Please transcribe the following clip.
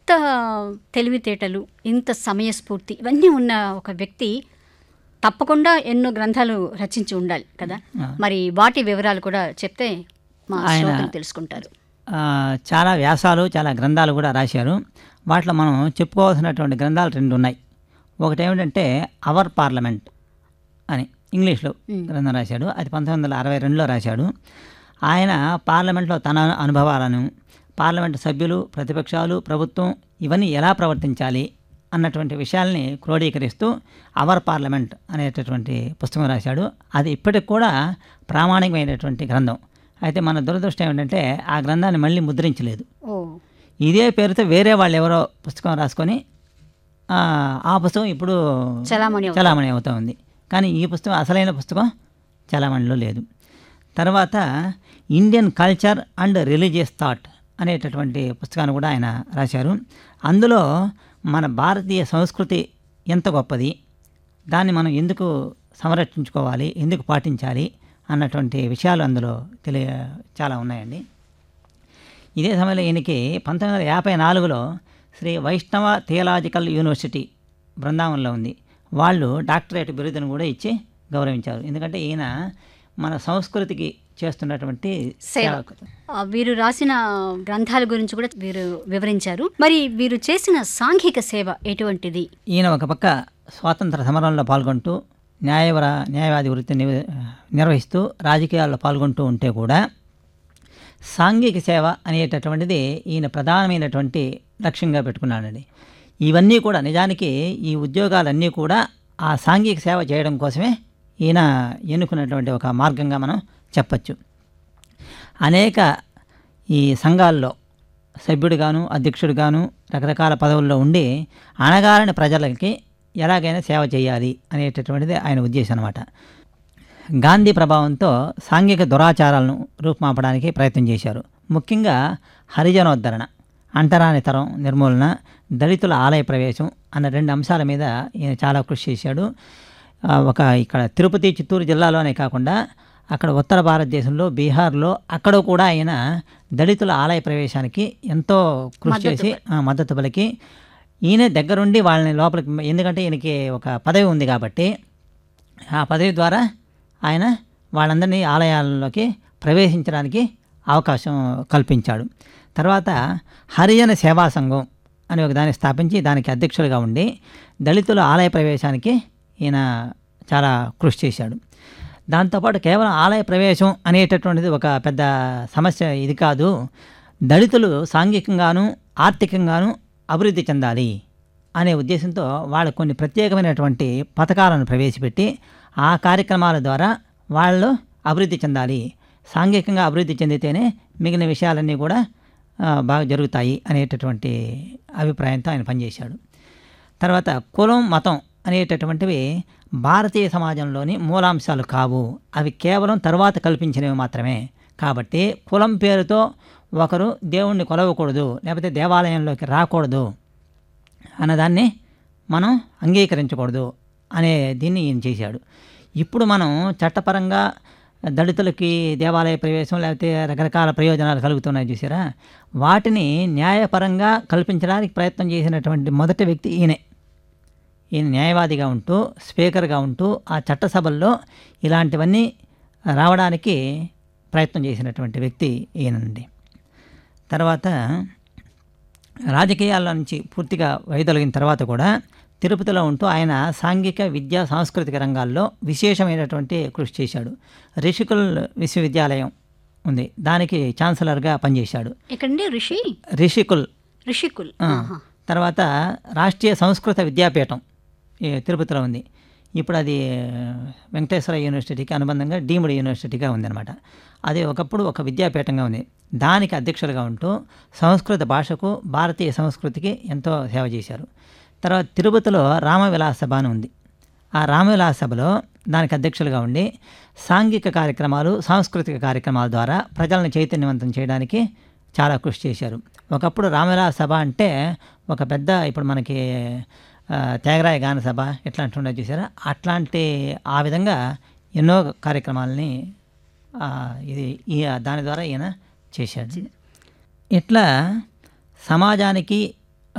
ఇంత తెలివితేటలు ఇంత సమయస్ఫూర్తి ఇవన్నీ ఉన్న ఒక వ్యక్తి తప్పకుండా ఎన్నో గ్రంథాలు రచించి ఉండాలి కదా మరి వాటి వివరాలు కూడా చెప్తే మా ఆయన- శ్రోతలు తెలుసుకుంటారు ఆ, చాలా వ్యాసాలు చాలా గ్రంథాలు కూడా రాశారు వాటిలో మనం చెప్పుకోవాల్సినటువంటి గ్రంథాలు రెండు ఉన్నాయి ఒకటి ఏమిటంటే అవర్ పార్లమెంట్ అని ఇంగ్లీష్లో గ్రంథం రాశాడు అది పంతొమ్మిది వందల అరవై రెండులో రాశాడు ఆయన పార్లమెంట్లో తన అనుభవాలను పార్లమెంట్ సభ్యులు ప్రతిపక్షాలు ప్రభుత్వం ఇవన్నీ ఎలా ప్రవర్తించాలి అన్నటువంటి విషయాల్ని క్రోడీకరిస్తూ అవర్ పార్లమెంట్ అనేటటువంటి పుస్తకం రాశాడు అది ఇప్పటికి కూడా ప్రామాణికమైనటువంటి గ్రంథం అయితే మన దురదృష్టం ఏమిటంటే ఆ గ్రంథాన్ని మళ్ళీ ముద్రించలేదు ఓ ఇదే పేరుతో వేరే వాళ్ళు ఎవరో పుస్తకం రాసుకొని ఆ, ఆ పుస్తకం ఇప్పుడు చలామణి అవుతుంది. చలామణి అవుతా ఉంది కానీ ఈ పుస్తకం అసలైన పుస్తకం చలామణిలో లేదు తర్వాత Indian culture and religious thought అనేటటువంటి పుస్తకాన్ని కూడా ఆయన రాశారు అందులో మన భారతీయ సంస్కృతి ఎంత గొప్పది దాన్ని మనం ఎందుకు సంరక్షించుకోవాలి ఎందుకు పాటించాలి అన్నటువంటి విషయాలు అందులో తెలియ చాలా ఉన్నాయండి ఇదే సమయంలో ఈయనకి పంతొమ్మిది వందల యాభై నాలుగులో శ్రీ వైష్ణవ థియలాజికల్ యూనివర్సిటీ బృందావనంలో ఉంది వాళ్ళు డాక్టరేట్ బిరుదును కూడా ఇచ్చి గౌరవించారు ఎందుకంటే ఈయన మన సంస్కృతికి చేస్తున్నటువంటి సేవ ఆ, వీరు రాసిన గ్రంథాల గురించి కూడా వీరు వివరించారు మరి వీరు చేసిన సాంఘిక సేవ ఎటువంటిది ఈయన ఒక పక్క స్వాతంత్ర సమరంలో పాల్గొంటూ న్యాయవర న్యాయవాది వృత్తి నివ- నిర్వహిస్తూ రాజకీయాల్లో పాల్గొంటూ ఉంటే కూడా సాంఘిక సేవ అనేటటువంటిది ఈయన ప్రధానమైనటువంటి లక్ష్యంగా పెట్టుకున్నాడండి ఇవన్నీ కూడా నిజానికి ఈ ఉద్యోగాలన్నీ కూడా ఆ సాంఘిక సేవ చేయడం కోసమే ఈయన ఎన్నుకున్నటువంటి ఒక మార్గంగా మనం చెప్పచ్చు అనేక ఈ సంఘాల్లో సభ్యుడిగాను అధ్యక్షుడిగాను రకరకాల పదవుల్లో ఉండి అణగారిన ప్రజలకి ఎలాగైనా సేవ చేయాలి అనేటటువంటిది ఆయన ఉద్దేశం అనమాట గాంధీ ప్రభావంతో సాంఘిక దురాచారాలను రూపుమాపడానికి ప్రయత్నం చేశారు ముఖ్యంగా హరిజనోద్ధరణ అంటరానితరం నిర్మూలన దళితుల ఆలయ ప్రవేశం అన్న రెండు అంశాల మీద ఈయన చాలా కృషి చేశాడు ఆ, ఒక ఇక్కడ తిరుపతి చిత్తూరు జిల్లాలోనే కాకుండా అక్కడ ఉత్తర భారతదేశంలో బీహార్లో అక్కడ కూడా ఆయన దళితుల ఆలయ ప్రవేశానికి ఎంతో కృషి చేసి ఆ, మద్దతు పలికి ఈయన దగ్గరుండి వాళ్ళని లోపలికి ఎందుకంటే ఈయనకి ఒక పదవి ఉంది కాబట్టి ఆ పదవి ద్వారా ఆయన వాళ్ళందరినీ ఆలయాల్లోకి ప్రవేశించడానికి అవకాశం కల్పించాడు తర్వాత హరిజన సేవా సంఘం అని ఒక దాన్ని స్థాపించి దానికి అధ్యక్షులుగా ఉండి దళితుల ఆలయ ప్రవేశానికి ఈయన చాలా కృషి చేశాడు దాంతోపాటు కేవలం ఆలయ ప్రవేశం అనేటటువంటిది ఒక పెద్ద సమస్య ఇది కాదు దళితులు సాంఘికంగాను ఆర్థికంగాను అభివృద్ధి చెందాలి అనే ఉద్దేశంతో వాళ్ళు కొన్ని ప్రత్యేకమైనటువంటి పథకాలను ప్రవేశపెట్టి ఆ కార్యక్రమాల ద్వారా వాళ్ళు అభివృద్ధి చెందాలి సాంఘికంగా అభివృద్ధి చెందితేనే మిగిలిన విషయాలన్నీ కూడా ఆ, బాగా జరుగుతాయి అనేటటువంటి అభిప్రాయంతో ఆయన పనిచేశాడు తర్వాత కులం మతం అనేటటువంటివి భారతీయ సమాజంలోని మూలాంశాలు కావు అవి కేవలం తరువాత కల్పించినవి మాత్రమే కాబట్టి కులం పేరుతో ఒకరు దేవుణ్ణి కొలవకూడదు లేకపోతే దేవాలయంలోకి రాకూడదు అన్నదాన్ని మనం అంగీకరించకూడదు అనే దీన్ని ఈయన చేశాడు ఇప్పుడు మనం చట్టపరంగా దళితులకి దేవాలయ ప్రవేశం లేకపోతే రకరకాల ప్రయోజనాలు కలుగుతున్నాయి చూసారా వాటిని న్యాయపరంగా కల్పించడానికి ప్రయత్నం చేసినటువంటి మొదటి వ్యక్తి ఈయనే ఈయన న్యాయవాదిగా ఉంటూ స్పీకర్గా ఉంటూ ఆ చట్టసభల్లో ఇలాంటివన్నీ రావడానికి ప్రయత్నం చేసినటువంటి వ్యక్తి ఈయనండి తర్వాత రాజకీయాల నుంచి పూర్తిగా వైదొలిగిన తర్వాత కూడా తిరుపతిలో ఉంటూ ఆయన సాంఘిక విద్యా సాంస్కృతిక రంగాల్లో విశేషమైనటువంటి కృషి చేశాడు రిషికుల్ విశ్వవిద్యాలయం ఉంది దానికి ఛాన్సలర్గా పనిచేశాడు ఎక్కడండి ఋషి రిషికుల్ ఋషికుల్ ఆ, ఆహా. తర్వాత రాష్ట్రీయ సంస్కృత విద్యాపీఠం ఈ తిరుపతిలో ఉంది ఇప్పుడు అది వెంకటేశ్వర యూనివర్సిటీకి అనుబంధంగా డీమ్డ్ యూనివర్సిటీగా ఉందన్నమాట అది ఒకప్పుడు ఒక విద్యాపీఠంగా ఉంది దానికి అధ్యక్షులుగా ఉంటూ సంస్కృత భాషకు భారతీయ సంస్కృతికి ఎంతో సేవ చేశారు తర్వాత తిరుపతిలో రామవిలాస సభ అని ఉంది ఆ రామవిలాస సభలో దానికి అధ్యక్షులుగా ఉండి సాంఘిక కార్యక్రమాలు సాంస్కృతిక కార్యక్రమాల ద్వారా ప్రజలను చైతన్యవంతం చేయడానికి చాలా కృషి చేశారు ఒకప్పుడు రామవిలాస సభ అంటే ఒక పెద్ద ఇప్పుడు మనకి ఆ, త్యాగరాయ గాన సభ ఇట్లాంటి ఉండదు చూసారా అట్లాంటి ఆ విధంగా ఎన్నో కార్యక్రమాలని ఆ, ఇది ఈ దాని ద్వారా ఈయన చేశాడు ఇట్లా సమాజానికి